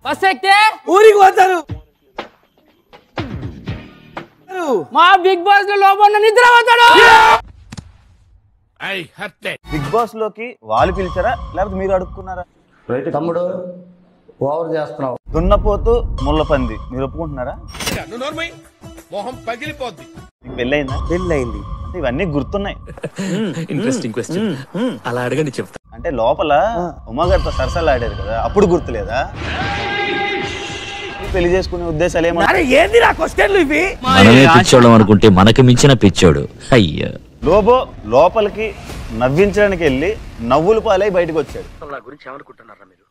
bus ఎక్కితే ఊరికి పోతారు మా బిగ్ బాస్ లో లోపల నిద్ర పోతాడు బిగ్ బాస్ లోకి వాళ్ళు పిలిచారా లేకపోతే మీరు అడుక్కున్నారా తమ్ముడు ఓవర్ చేస్తున్నావు దున్నపోతు ముళ్ళపంది మీరు ఒప్పుకుంటున్నారా మీకు పెళ్ళయిందా పెళ్ళయింది అంటే ఇవన్నీ గుర్తున్నాయి ఇంట్రెస్టింగ్ క్వశ్చన్ అలా అడగని చెప్తా అంటే లోపల ఉమాగారితో సరసాలు ఆడారు కదా అప్పుడు గుర్తులేదా పెళ్లి చేసుకునే ఉద్దేశాలు ఏమన్నా అరే ఏంది నా క్వశ్చన్లు ఇవి మనమే పిచ్చోళ్ళం అనుకుంటే మనకి మించిన పిచ్చోడు అయ్యా లోబో లోపలికి నవ్వించడానికి వెళ్ళి నవ్వులు పాలై బయటకు వచ్చాడు నా గురించి ఏమనుకుంటున్నారా మీరు